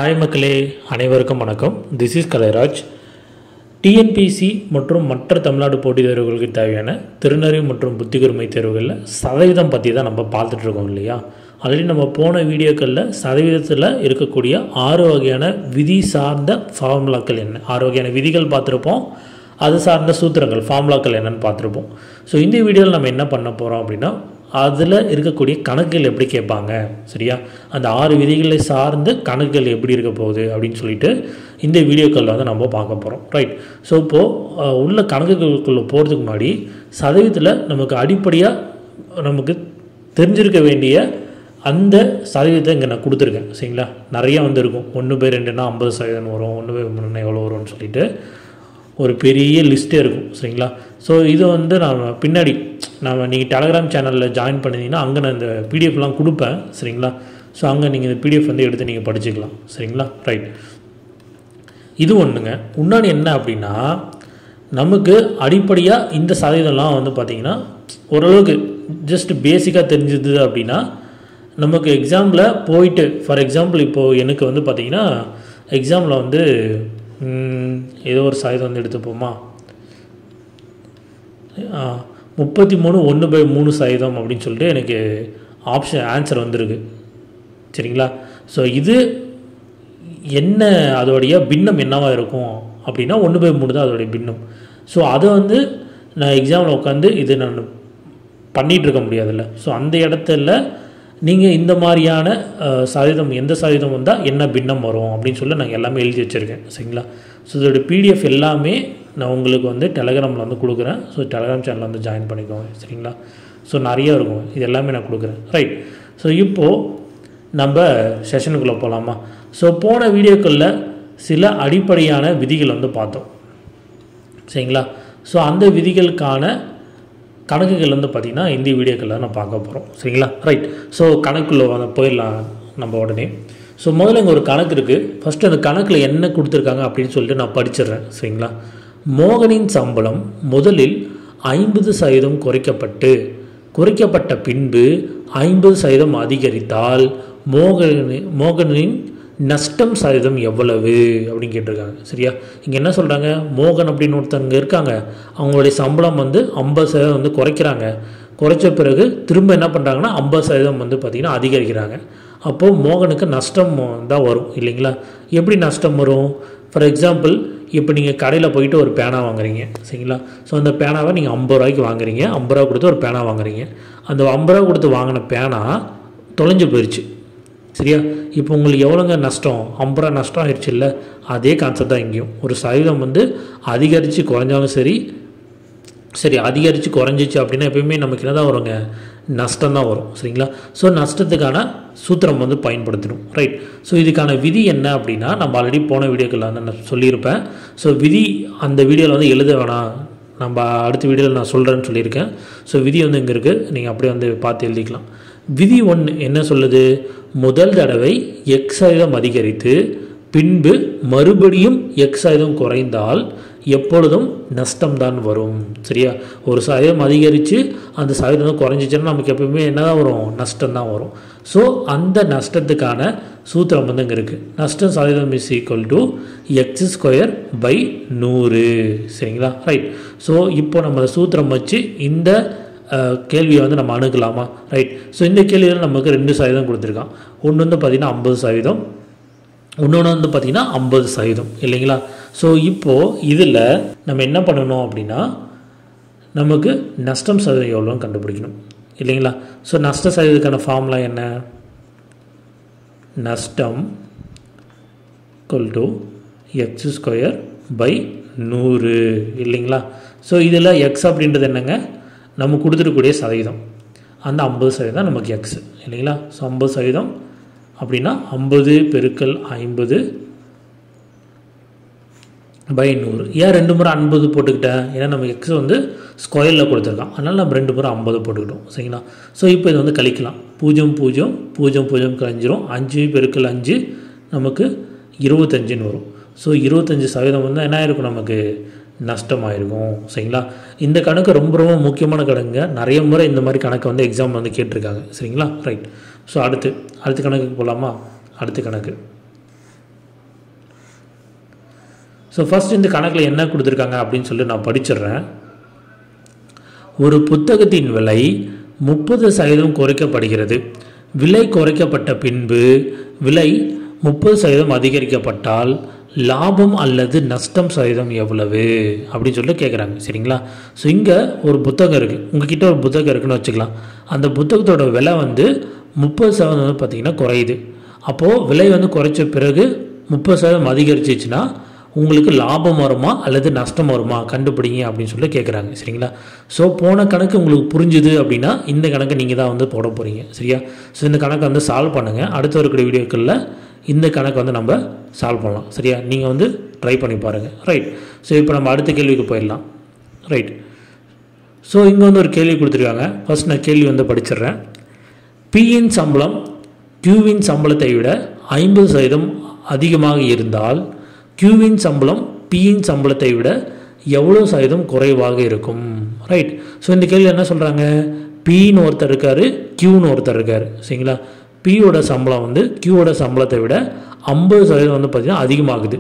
hi மக்களே அனைவருக்கும் வணக்கம் திஸ் இஸ் கலைராஜ் டிஎன்பிசி மற்றும் மற்ற தமிழ்நாடு போட்டித் தேர்வுகளுக்கு தேவையான திருநறிவு மற்றும் புத்திகூர்மை தேர்வுகளில் சதவீதம் பற்றி தான் நம்ம பார்த்துட்டு இருக்கோம் இல்லையா ஆல்ரெடி நம்ம போன வீடியோக்களில் சதவீதத்தில் இருக்கக்கூடிய ஆறு வகையான விதி சார்ந்த ஃபார்முலாக்கள் என்ன ஆறு வகையான விதிகள் பார்த்துருப்போம் அது சார்ந்த சூத்திரங்கள் ஃபார்முலாக்கள் என்னன்னு பார்த்துருப்போம் ஸோ இந்த வீடியோவில் நம்ம என்ன பண்ண போகிறோம் அப்படின்னா அதில் இருக்கக்கூடிய கணக்குகள் எப்படி கேட்பாங்க சரியா அந்த ஆறு விதிகளை சார்ந்து கணக்குகள் எப்படி இருக்க போகுது அப்படின்னு சொல்லிட்டு இந்த வீடியோக்களில் வந்து நம்ம பார்க்க போகிறோம் ரைட் ஸோ இப்போது உள்ள கணக்குகளுக்குள்ளே போகிறதுக்கு முன்னாடி சதவீதத்தில் நமக்கு அடிப்படையாக நமக்கு தெரிஞ்சிருக்க வேண்டிய அந்த சதவீதத்தை இங்கே நான் கொடுத்துருக்கேன் சரிங்களா நிறையா வந்து இருக்கும் ஒன்று பை ரெண்டுனா ஐம்பது சதவீதம் வரும் ஒன்று பை மூணுனா எவ்வளோ வரும்னு சொல்லிட்டு ஒரு பெரிய லிஸ்ட்டே இருக்கும் சரிங்களா ஸோ இது வந்து நான் பின்னாடி நான் நீங்கள் டெலகிராம் சேனலில் ஜாயின் பண்ணிங்கன்னா அங்கே நான் இந்த பிடிஎஃப்லாம் கொடுப்பேன் சரிங்களா ஸோ அங்கே நீங்கள் இந்த பிடிஎஃப் வந்து எடுத்து நீங்கள் படிச்சுக்கலாம் சரிங்களா ரைட் இது ஒன்றுங்க இன்னொன்று என்ன அப்படின்னா நமக்கு அடிப்படையாக இந்த சதவீதம்லாம் வந்து பார்த்திங்கன்னா ஓரளவுக்கு ஜஸ்ட் பேசிக்காக தெரிஞ்சது அப்படின்னா நமக்கு எக்ஸாமில் போயிட்டு ஃபார் எக்ஸாம்பிள் இப்போது எனக்கு வந்து பார்த்திங்கன்னா எக்ஸாமில் வந்து ம், ஏதோ ஒரு சதவீதம் வந்து எடுத்துப்போமா முப்பத்தி மூணு ஒன்று பை மூணு சதவீதம் அப்படின்னு சொல்லிட்டு எனக்கு ஆப்ஷன் ஆன்சர் வந்திருக்கு சரிங்களா ஸோ இது என்ன அதோடைய பின்னம் என்னவா இருக்கும் அப்படின்னா ஒன்று பை மூணு தான் அதோடைய பின்னம் ஸோ அதை வந்து நான் எக்ஸாமில் உட்காந்து இது நான் பண்ணிகிட்டு இருக்க முடியாதுல்ல ஸோ அந்த இடத்துல நீங்கள் இந்த மாதிரியான அஹ், சதவீதம் எந்த சதவீதம் வந்தால் என்ன பின்னம் வரும் அப்படின்னு சொல்லி நான் எல்லாமே எழுதி வச்சுருக்கேன் சரிங்களா ஸோ இதோட பிடிஎஃப் எல்லாமே நான் உங்களுக்கு வந்து டெலகிராமில் வந்து கொடுக்குறேன் ஸோ டெலகிராம் சேனலில் வந்து ஜாயின் பண்ணிக்கோங்க சரிங்களா ஸோ நிறைய இருக்கும் இது எல்லாமே நான் கொடுக்குறேன் ரைட் ஸோ இப்போது நம்ம செஷனுக்குள்ளே போகலாமா ஸோ போன வீடியோக்களில் சில அடிப்படையான விதிகள் வந்து பார்த்தோம் சரிங்களா ஸோ அந்த விதிகளுக்கான கணக்குகள் வந்து பார்த்திங்கன்னா இந்த வீடியோக்களில் நான் பார்க்க போகிறோம் சரிங்களா ரைட் ஸோ கணக்குள்ள வந்து போயிடலாம் நம்ம உடனே ஸோ முதல்ல இங்கே ஒரு கணக்கு இருக்குது ஃபஸ்ட்டு அந்த கணக்கில் என்ன கொடுத்துருக்காங்க அப்படின்னு சொல்லிட்டு நான் படிச்சிடுறேன் சரிங்களா மோகனின் சம்பளம் முதலில் ஐம்பது சதவீதம் குறைக்கப்பட்டு குறைக்கப்பட்ட பின்பு ஐம்பது சதவீதம் அதிகரித்தால் மோகனி மோகனின் நஷ்டம் சதவீதம் எவ்வளவு அப்படின்னு கேட்டிருக்காங்க சரியா இங்கே என்ன சொல்கிறாங்க மோகன் அப்படின்னு ஒருத்தவங்க இருக்காங்க அவங்களுடைய சம்பளம் வந்து ஐம்பது சதவீதம் வந்து குறைக்கிறாங்க குறைச்ச பிறகு திரும்ப என்ன பண்ணுறாங்கன்னா ஐம்பது சதவீதம் வந்து பார்த்திங்கன்னா அதிகரிக்கிறாங்க அப்போது மோகனுக்கு நஷ்டம் தான் வரும் இல்லைங்களா எப்படி நஷ்டம் வரும் ஃபார் எக்ஸாம்பிள் இப்போ நீங்கள் கடையில் போயிட்டு ஒரு பேனா வாங்குறீங்க சரிங்களா ஸோ அந்த பேனாவை நீங்கள் ஐம்பது ரூபாய்க்கு வாங்குறீங்க ஐம்பது ரூபா கொடுத்து ஒரு பேனா வாங்குறீங்க அந்த ஐம்பது ரூபா கொடுத்து வாங்கின பேனா தொலைஞ்சு போயிடுச்சு சரியா இப்போ உங்களுக்கு எவ்வளோங்க நஷ்டம் ஐம்பது ரூபா நஷ்டம் ஆயிடுச்சு இல்லை அதே கான்செப்ட் தான் இங்கேயும் ஒரு சதவீதம் வந்து அதிகரித்து குறைஞ்சாலும் சரி சரி அதிகரித்து குறைஞ்சிச்சு அப்படின்னா எப்பயுமே நமக்கு என்ன தான் வருங்க நஷ்டம் தான் வரும் சரிங்களா ஸோ நஷ்டத்துக்கான சூத்திரம் வந்து பயன்படுத்தணும் ரைட் ஸோ இதுக்கான விதி என்ன அப்படின்னா நம்ம ஆல்ரெடி போன வீடியோக்களில் வந்து நான் சொல்லியிருப்பேன் ஸோ விதி அந்த வீடியோவில் வந்து எழுத வேணாம் நம்ம அடுத்த வீடியோவில் நான் சொல்கிறேன்னு சொல்லியிருக்கேன் ஸோ விதி வந்து இங்கே இருக்குது நீங்கள் அப்படியே வந்து பார்த்து எழுதிக்கலாம் விதி ஒன்று என்ன சொல்லுது முதல் தடவை எக்ஸ் சதவீதம் அதிகரித்து பின்பு மறுபடியும் எக்ஸ் சதவீதம் குறைந்தால் எப்பொழுதும் நஷ்டம்தான் வரும் சரியா ஒரு சதவீதம் அதிகரித்து அந்த சதவீதம் குறைஞ்சிச்சுன்னா நமக்கு எப்பவுமே என்ன தான் வரும் நஷ்டம் தான் வரும் ஸோ அந்த நஷ்டத்துக்கான சூத்திரம் வந்து இங்கே இருக்குது நஷ்டம் சதவீதம் is equal to x square by நூறு சரிங்களா ரைட் ஸோ இப்போ நம்ம அந்த சூத்திரம் வச்சு இந்த அஹ், கேள்வியை வந்து நம்ம அணுகலாமா ரைட் ஸோ இந்த கேள்வியில் நமக்கு ரெண்டு சதவீதம் கொடுத்துருக்கான் ஒன்று வந்து பார்த்திங்கன்னா ஐம்பது சதவீதம் இன்னொன்று வந்து பார்த்திங்கன்னா ஐம்பது சதவீதம் இல்லைங்களா ஸோ இப்போது இதில் நம்ம என்ன பண்ணணும் அப்படின்னா நமக்கு நஷ்டம் சதவீதம் எவ்வளோன்னு கண்டுபிடிக்கணும் இல்லைங்களா ஸோ நஷ்ட சதவீதத்துக்கான ஃபார்முலா என்ன நஷ்டம் equal to x square by நூறு இல்லைங்களா ஸோ இதில் எக்ஸ் அப்படின்றது என்னங்க நம்ம கொடுத்துருக்கக்கூடிய சதவீதம் அந்த ஐம்பது சதவீதம் நமக்கு எக்ஸ் இல்லைங்களா ஸோ ஐம்பது சதவீதம் அப்படின்னா ஐம்பது பெருக்கல் ஐம்பது பை நூறு ஏன் ரெண்டு முறை ஐம்பது போட்டுக்கிட்டேன் ஏன்னா நம்ம எக்ஸ் வந்து ஸ்கொயரில் கொடுத்துருக்கான் அதனால் நம்ம ரெண்டு முறை ஐம்பது போட்டுக்கிட்டோம் சரிங்களா ஸோ இப்போ இது வந்து கழிக்கலாம் பூஜ்ஜியம் பூஜ்ஜியம் பூஜ்ஜியம் பூஜ்ஜியம் கழிஞ்சிரும் அஞ்சு பெருக்கல் அஞ்சு நமக்கு இருபத்தஞ்சுன்னு வரும் ஸோ இருபத்தஞ்சி சதவீதம் வந்து என்ன ஆயிருக்கும் நமக்கு நஷ்டமாயிருக்கும் சரிங்களா இந்த கணக்கு ரொம்ப ரொம்ப முக்கியமான கணக்குங்க நிறைய முறை இந்த மாதிரி கணக்கு வந்து எக்ஸாம் வந்து கேட்டிருக்காங்க சரிங்களா ரைட் ஸோ அடுத்து அடுத்த கணக்குக்கு போகலாமா அடுத்த கணக்கு ஸோ ஃபர்ஸ்ட் இந்த கணக்கில் என்ன கொடுத்துருக்காங்க அப்படின்னு சொல்லி நான் படிச்சிடுறேன் ஒரு புத்தகத்தின் விலை முப்பது சதவீதம் குறைக்கப்படுகிறது விலை குறைக்கப்பட்ட பின்பு விலை முப்பது சதவீதம் அதிகரிக்கப்பட்டால் லாபம் அல்லது நஷ்டம் சதவீதம் எவ்வளவு அப்படின்னு சொல்லிட்டு கேட்குறாங்க சரிங்களா ஸோ இங்கே ஒரு புத்தகம் இருக்குது உங்ககிட்ட ஒரு புத்தகம் இருக்குன்னு வச்சுக்கலாம் அந்த புத்தகத்தோட விலை வந்து முப்பது சதவீதம் வந்து பார்த்திங்கன்னா குறையுது அப்போது விலை வந்து குறைச்ச பிறகு முப்பது சதவீதம் அதிகரிச்சிச்சுன்னா உங்களுக்கு லாபம் வருமா அல்லது நஷ்டம் வருமா கண்டுபிடிங்க அப்படின்னு சொல்லி கேட்குறாங்க சரிங்களா ஸோ போன கணக்கு உங்களுக்கு புரிஞ்சுது அப்படின்னா இந்த கணக்கை நீங்கள் தான் வந்து போட போகிறீங்க சரியா ஸோ இந்த கணக்கை வந்து சால்வ் பண்ணுங்கள் அடுத்த வரக்கூடிய வீடியோக்களில் இந்த கணக்கை வந்து நம்ம சால்வ் பண்ணலாம் சரியா நீங்கள் வந்து ட்ரை பண்ணி பாருங்கள் ரைட் ஸோ இப்போ நம்ம அடுத்த கேள்விக்கு போயிடலாம் ரைட் ஸோ இங்கே வந்து ஒரு கேள்வி கொடுத்துருக்காங்க ஃபர்ஸ்ட் நான் கேள்வி வந்து படிச்சிடுறேன் பியின் சம்பளம் கியூவின் சம்பளத்தை விட ஐம்பது சதவீதம் அதிகமாக இருந்தால் கியூவின் சம்பளம் பியின் சம்பளத்தை விட எவ்வளோ சதவீதம் குறைவாக இருக்கும் ரைட் ஸோ இந்த கேள்வி என்ன சொல்கிறாங்க பின்னு ஒருத்தர் இருக்கார் கியூன்னு ஒருத்தர் இருக்கார் சரிங்களா பியோட சம்பளம் வந்து கியூவோட சம்பளத்தை விட ஐம்பது சதவீதம் வந்து பார்த்திங்கன்னா அதிகமாகுது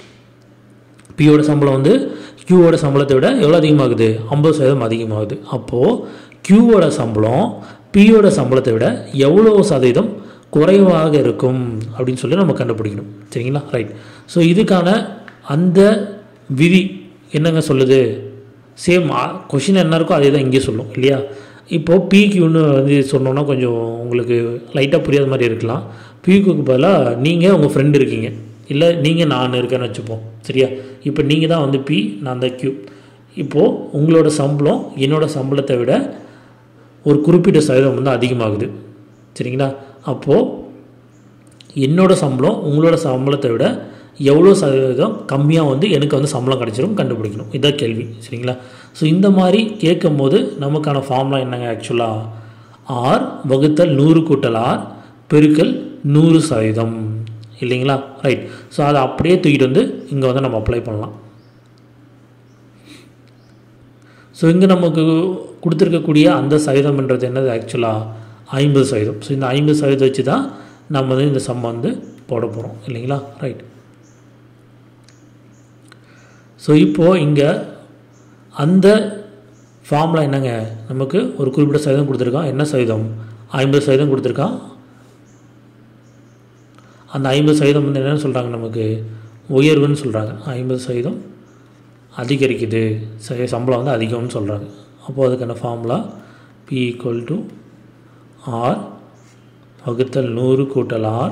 பியோட சம்பளம் வந்து கியூவோட சம்பளத்தை விட எவ்வளோ அதிகமாகுது ஐம்பது சதவீதம் அதிகமாகுது அப்போது கியூவோட சம்பளம் பியோட சம்பளத்தை விட எவ்வளோ சதவீதம் குறைவாக இருக்கும் அப்படின்னு சொல்லி நம்ம கண்டுபிடிக்கணும் சரிங்களா ரைட் ஸோ இதுக்கான அந்த விதி என்னங்க சொல்லுது சேம் கொஷின் என்ன இருக்கோ அதே தான் இங்கே சொல்லும் இல்லையா இப்போது பிக்யூன்னு வந்து சொன்னோன்னா கொஞ்சம் உங்களுக்கு லைட்டாக புரியாத மாதிரி இருக்கலாம் பிக்யூக்கு பதிலாக நீங்கள் உங்கள் ஃப்ரெண்டு இருக்கீங்க இல்லை நீங்கள் நான் இருக்கேன்னு வச்சுப்போம் சரியா இப்போ நீங்கள் தான் வந்து பி நான் தான் கியூ இப்போது உங்களோட சம்பளம் என்னோடய சம்பளத்தை விட ஒரு குறிப்பிட்ட சதவீதம் வந்து அதிகமாகுது சரிங்களா அப்போது என்னோட சம்பளம் உங்களோட சம்பளத்தை விட எவ்வளோ சதவீதம் கம்மியாக வந்து எனக்கு வந்து சம்பளம் கிடச்சிரும் கண்டுபிடிக்கணும் இதான் கேள்வி சரிங்களா ஸோ இந்த மாதிரி கேட்கும் போது நமக்கான ஃபார்முலா என்னங்க ஆக்சுவலாக ஆர் வகுத்தல் நூறு கூட்டல் ஆர் பெருக்கல் நூறு சதவீதம் இல்லைங்களா ரைட் ஸோ அதை அப்படியே தூக்கிட்டு வந்து இங்கே வந்து நம்ம அப்ளை பண்ணலாம் ஸோ இங்கே நமக்கு கொடுத்துருக்கக்கூடிய அந்த சதவீதம்ன்றது என்னது ஆக்சுவலாக ஐம்பது சதவீதம் ஸோ இந்த ஐம்பது சதவீதம் வச்சு தான் நம்ம வந்து இந்த சம் வந்து போட போகிறோம் இல்லைங்களா ரைட் ஸோ இப்போது இங்கே அந்த ஃபார்முலா என்னங்க நமக்கு ஒரு குறிப்பிட்ட சதவீதம் கொடுத்துருக்கான் என்ன சதவீதம் ஐம்பது சதவீதம் கொடுத்துருக்கான் அந்த ஐம்பது சதவீதம் வந்து என்னென்னு சொல்கிறாங்க நமக்கு உயர்வுன்னு சொல்கிறாங்க ஐம்பது சதவீதம் அதிகரிக்குது ச சம்பளம் வந்து அதிகம்னு சொல்கிறாங்க அப்போது அதுக்கான formula P equal to R வகுத்தல் நூறு கூட்டல் ஆர்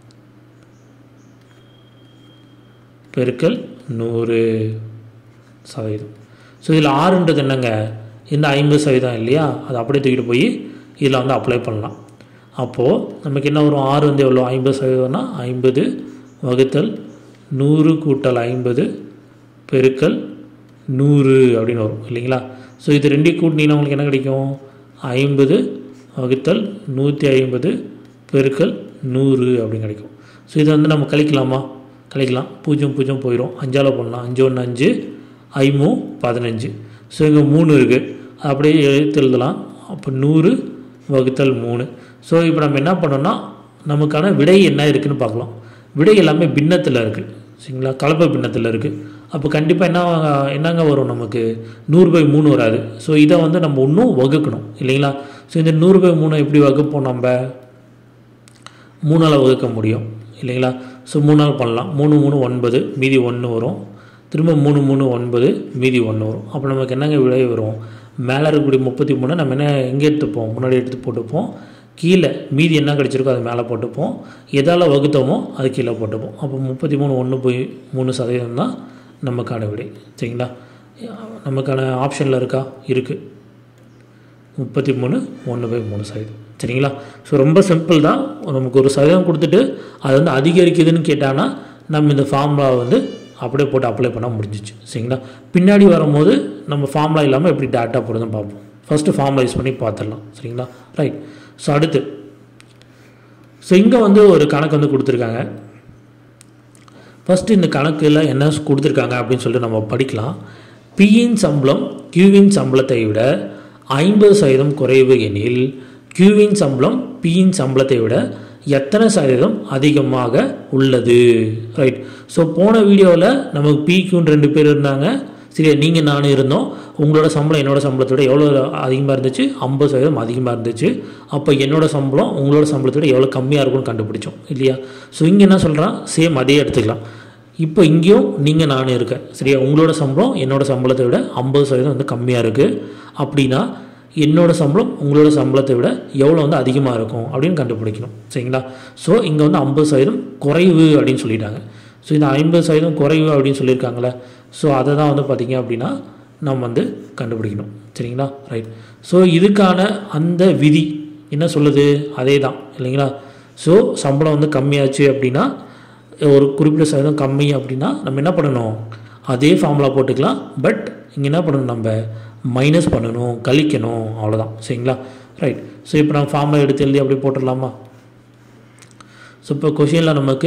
பெருக்கல் நூறு சதவீதம் ஸோ இதில் ஆறுன்றது என்னங்க இந்த ஐம்பது சதவீதம் இல்லையா அதை அப்படியே தூக்கிட்டு போய் இதில் வந்து அப்ளை பண்ணலாம் அப்போது நமக்கு என்ன வரும் ஆறு வந்து எவ்வளோ ஐம்பது சதவீதம்னா ஐம்பது வகுத்தல் நூறு கூட்டல் ஐம்பது பெருக்கல் நூறு அப்படின்னு வரும் இல்லைங்களா ஸோ இது ரெண்டையும் கூட்டினீங்கன்னா உங்களுக்கு என்ன கிடைக்கும் ஐம்பது வகுத்தல் நூற்றி ஐம்பது பெருக்கல் நூறு அப்படின்னு கிடைக்கும் ஸோ இதை வந்து நம்ம கழிக்கலாமா கழிக்கலாம் பூஜ்ஜியம் பூஜ்ஜியம் போயிடும் அஞ்சால் பண்ணலாம் அஞ்சு ஒன்று அஞ்சு ஐமூ பதினஞ்சு ஸோ இங்கே மூணு இருக்குது அப்படியே எழுத்து எழுதலாம் அப்போ நூறு வகுத்தல் மூணு ஸோ இப்போ நம்ம என்ன பண்ணோம்னா நமக்கான விடை என்ன இருக்குதுன்னு பார்க்கலாம் விடை எல்லாமே பின்னத்தில் இருக்குது சரிங்களா கலப்பை பின்னத்தில் இருக்குது அப்போ கண்டிப்பாக என்ன என்னங்க வரும் நமக்கு நூறு பை மூணு வராது ஸோ இதை வந்து நம்ம இன்னும் வகுக்கணும் இல்லைங்களா ஸோ இந்த நூறு பை மூணை எப்படி வகுப்போம் நம்ம மூணால் வகுக்க முடியும் இல்லைங்களா ஸோ மூணால் பண்ணலாம் மூணு மூணு ஒன்பது மீதி ஒன்று வரும் திரும்ப மூணு மூணு ஒன்பது மீதி ஒன்று வரும் அப்போ நமக்கு என்னங்க விடை வரும் மேலே இருக்கக்கூடிய முப்பத்தி மூணு நம்ம என்ன எங்கே எடுத்துப்போம் முன்னாடி எடுத்து போட்டுப்போம் கீழே மீதி என்ன கிடச்சிருக்கோ அது மேலே போட்டுப்போம் எதால் வகுத்தோமோ அது கீழே போட்டுப்போம் அப்போ முப்பத்தி மூணு ஒன்று போய் மூணு சதவீதம் தான் நமக்கான விடை சரிங்களா நமக்கான ஆப்ஷனில் இருக்கா இருக்குது முப்பத்தி மூணு ஒன்று பை மூணு சதவீதம் சரிங்களா ஸோ ரொம்ப சிம்பிள் தான் நமக்கு ஒரு சதவீதம் கொடுத்துட்டு அது வந்து அதிகரிக்குதுன்னு கேட்டாங்கன்னா நம்ம இந்த ஃபார்முலாவை வந்து அப்படியே போட்டு அப்ளை பண்ண முடிஞ்சிச்சு சரிங்களா பின்னாடி வரும்போது நம்ம ஃபார்முலா இல்லாமல் எப்படி டேட்டா போடுறதுன்னு பார்ப்போம் ஃபஸ்ட்டு ஃபார்முலா யூஸ் பண்ணி பார்த்துடலாம் சரிங்களா ரைட் ஸோ அடுத்து ஸோ இங்கே வந்து ஒரு கணக்கு வந்து கொடுத்துருக்காங்க ஃபஸ்ட்டு இந்த கணக்கில் என்ன கொடுத்துருக்காங்க அப்படின்னு சொல்லிட்டு நம்ம படிக்கலாம் பியின் சம்பளம் கியூவின் சம்பளத்தை விட ஐம்பது சதவீதம் குறைவு எனில் கியூவின் சம்பளம் பியின் சம்பளத்தை விட எத்தனை சதவீதம் அதிகமாக உள்ளது ரைட் ஸோ போன வீடியோவில் நமக்கு பிக்யூன்னு ரெண்டு பேர் இருந்தாங்க சரியா நீங்கள் நானும் இருந்தோம் உங்களோட சம்பளம் என்னோட சம்பளத்தை விட எவ்வளோ அதிகமாக இருந்துச்சு ஐம்பது சதவீதம் அதிகமாக இருந்துச்சு அப்போ என்னோட சம்பளம் உங்களோட சம்பளத்தை விட எவ்வளோ கம்மியாக இருக்கும்னு கண்டுபிடிச்சோம் இல்லையா ஸோ இங்கே என்ன சொல்கிறான் சேம் அதே எடுத்துக்கலாம் இப்போ இங்கேயும் நீங்கள் நானும் இருக்கேன் சரியா உங்களோட சம்பளம் என்னோட சம்பளத்தை விட ஐம்பது சதவீதம் வந்து கம்மியாக இருக்குது அப்படின்னா என்னோட சம்பளம் உங்களோட சம்பளத்தை விட எவ்வளோ வந்து அதிகமாக இருக்கும் அப்படின்னு கண்டுபிடிக்கணும் சரிங்களா ஸோ இங்கே வந்து ஐம்பது சதவீதம் குறைவு அப்படின்னு சொல்லிட்டாங்க ஸோ இந்த ஐம்பது சதவீதம் குறைவு அப்படின்னு சொல்லியிருக்காங்களே ஸோ அதை தான் வந்து பார்த்திங்க அப்படின்னா நம்ம வந்து கண்டுபிடிக்கணும் சரிங்களா ரைட் ஸோ இதுக்கான அந்த விதி என்ன சொல்லுது அதே தான் இல்லைங்களா ஸோ சம்பளம் வந்து கம்மியாச்சு அப்படின்னா ஒரு குறிப்பிட்ட சதவீதம் கம்மி அப்படின்னா நம்ம என்ன பண்ணணும் அதே ஃபார்முலா போட்டுக்கலாம் பட் இங்கே என்ன பண்ணணும் நம்ம மைனஸ் பண்ணணும் கழிக்கணும் அவ்வளோதான் சரிங்களா ரைட் ஸோ இப்போ நம்ம ஃபார்முலா எடுத்து எழுதி அப்படி போட்டுடலாமா ஸோ இப்போ கொஷினில் நமக்கு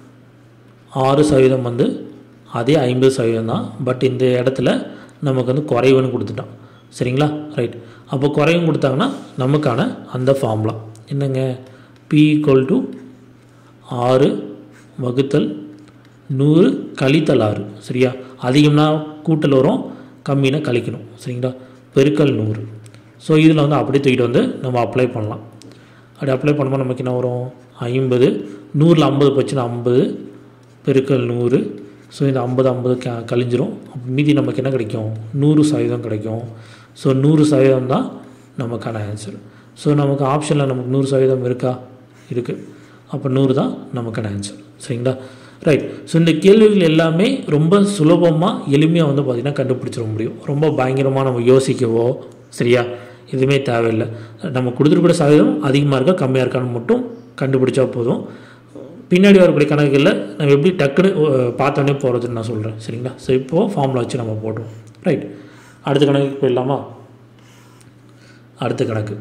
ஆறு சதவீதம் வந்து அதே ஐம்பது சதவீதம் தான் பட் இந்த இடத்துல நமக்கு வந்து குறைவுன்னு கொடுத்துட்டான் சரிங்களா ரைட் அப்போ குறைவும் கொடுத்தாங்கன்னா நமக்கான அந்த ஃபார்முலா என்னங்க பி ஈக்குவல் டு ஆறு வகுத்தல் நூறு கழித்தல் ஆறு சரியா அதிகம்னா கூட்டல் வரும் கம்மினா கழிக்கணும் சரிங்களா பெருக்கல் நூறு ஸோ இதில் வந்து அப்படியே தூக்கிட்டு வந்து நம்ம அப்ளை பண்ணலாம் அப்படி அப்ளை பண்ணும்போது நமக்கு என்ன வரும் ஐம்பது நூறில் ஐம்பது போச்சுன்னா ஐம்பது பெருக்கல் நூறு ஸோ இந்த ஐம்பது ஐம்பது க கழிஞ்சிரும் அப்போ மீதி நமக்கு என்ன கிடைக்கும் நூறு சதவீதம் கிடைக்கும் ஸோ நூறு சதவீதம் தான் நமக்கான ஆன்சர் ஸோ நமக்கு ஆப்ஷனில் நமக்கு நூறு சதவீதம் இருக்கா இருக்குது அப்போ நூறு தான் நமக்கான ஆன்சர் சரிங்களா ரைட் ஸோ இந்த கேள்விகள் எல்லாமே ரொம்ப சுலபமாக எளிமையாக வந்து பார்த்திங்கன்னா கண்டுபிடிச்சிட முடியும் ரொம்ப பயங்கரமாக நம்ம யோசிக்கவோ சரியா எதுவுமே தேவையில்லை நம்ம கொடுத்துருக்கூட சதவீதம் அதிகமாக இருக்கா கம்மியாக இருக்கான்னு மட்டும் கண்டுபிடிச்சா போதும் பின்னாடி வரக்கூடிய கணக்குகளில் நம்ம எப்படி டக்குன்னு அஹ், பார்த்தோன்னே போகிறதுன்னு நான் சொல்கிறேன் சரிங்களா ஸோ இப்போது ஃபார்முலா வச்சு நம்ம போடுறோம் ரைட் அடுத்த கணக்குக்கு போயிடலாமா அடுத்த கணக்கு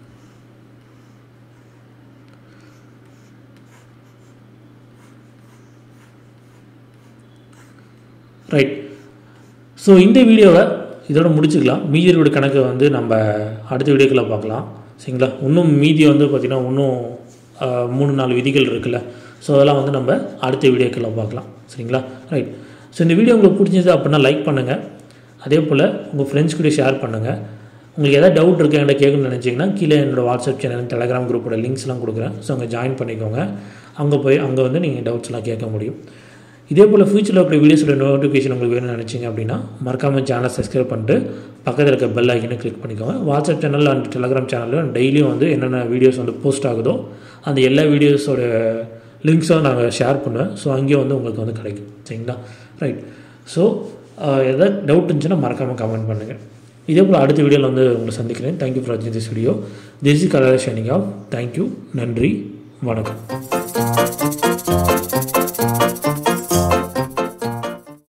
ரைட் ஸோ இந்த வீடியோவை இதோட முடிச்சுக்கலாம் மீதி இருக்கிற கணக்கு வந்து நம்ம அடுத்த வீடியோக்களில் பார்க்கலாம் சரிங்களா இன்னும் மீதி வந்து பார்த்திங்கன்னா இன்னும் ஆஹ், மூணு நாலு விதிகள் இருக்குல்ல ஸோ அதெல்லாம் வந்து நம்ம அடுத்த வீடியோக்களில் பார்க்கலாம் சரிங்களா ரைட் ஸோ இந்த வீடியோ உங்களுக்கு பிடிச்சது அப்படின்னா லைக் பண்ணுங்கள் அதே போல் உங்கள் ஃப்ரெண்ட்ஸ் கூட ஷேர் பண்ணுங்கள் உங்களுக்கு எதாவது டவுட் இருக்குது என்கிட்ட கேட்கணும்னு நினச்சிங்கன்னா கீழே என்னோட வாட்ஸ்அப் சேனல் டெலகிராம் குரூப்போட லிங்க்ஸ்லாம் கொடுக்குறேன் ஸோ அங்கே ஜாயின் பண்ணிக்கோங்க அங்கே போய் அங்கே வந்து நீங்கள் டவுட்ஸ்லாம் கேட்க முடியும் இதே போல் ஃபியூச்சரில் இருக்கிற வீடியோஸோட நோட்டிஃபிகேஷன் உங்களுக்கு வேணும்னு நினச்சிங்க அப்படின்னா மறக்காமல் சேனலை சப்ஸ்கிரைப் பண்ணிட்டு பக்கத்தில் இருக்க பெல் ஐக்கனை கிளிக் பண்ணிக்கோங்க வாட்ஸ்அப் சேனல் அண்ட் டெலகிராம் சேனலில் டெய்லியும் வந்து என்னென்ன வீடியோஸ் வந்து போஸ்ட் ஆகுதோ அந்த எல்லா வீடியோஸோட லிங்க்ஸும் நாங்கள் ஷேர் பண்ணுவேன் ஸோ அங்கேயும் வந்து உங்களுக்கு வந்து கிடைக்கும் சரிங்களா ரைட் ஸோ எதாவது டவுட் இருந்துச்சுன்னா மறக்காமல் கமெண்ட் பண்ணுங்கள் இதே போல் அடுத்த வீடியோவில் வந்து உங்களை சந்திக்கிறேன் தேங்க்யூ ஃபார் வாட்சிங் this video this is colour shining of thank you நன்றி வணக்கம்